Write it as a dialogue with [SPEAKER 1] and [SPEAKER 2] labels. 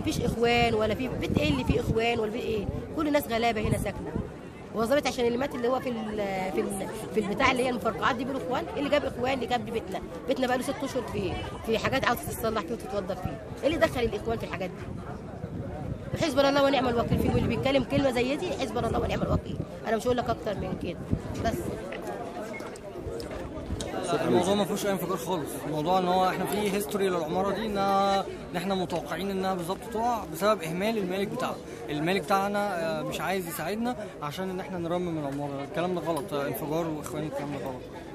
[SPEAKER 1] مفيش اخوان ولا في بيت ايه اللي فيه اخوان ولا في ايه كل الناس غلابه هنا ساكنه وظبط عشان اللي مات اللي هو في ال في ال في البتاع اللي هي المفرقعات دي بيقولوا اخوان اللي جاب اخوان اللي جاب بيتنا بيتنا بقى له ست اشهر في في حاجات عاوزه تتصلح فيه وتتوضب فيه ايه اللي دخل الاخوان في الحاجات دي حزبنا الله ونعم الوكيل فيه واللي بيتكلم كلمه زي دي حزبنا الله ونعم الوكيل انا مش هقول لك اكتر من كده بس
[SPEAKER 2] الموضوع ما فيهوش اي انفجار خالص الموضوع ان هو احنا في هيستوري للعماره دي انها ان احنا متوقعين انها بالظبط تقع بسبب اهمال المالك بتاعها المالك بتاعنا آه، مش عايز يساعدنا عشان ان احنا نرمم العماره الكلام ده غلط آه، انفجار واخوان الكلام ده غلط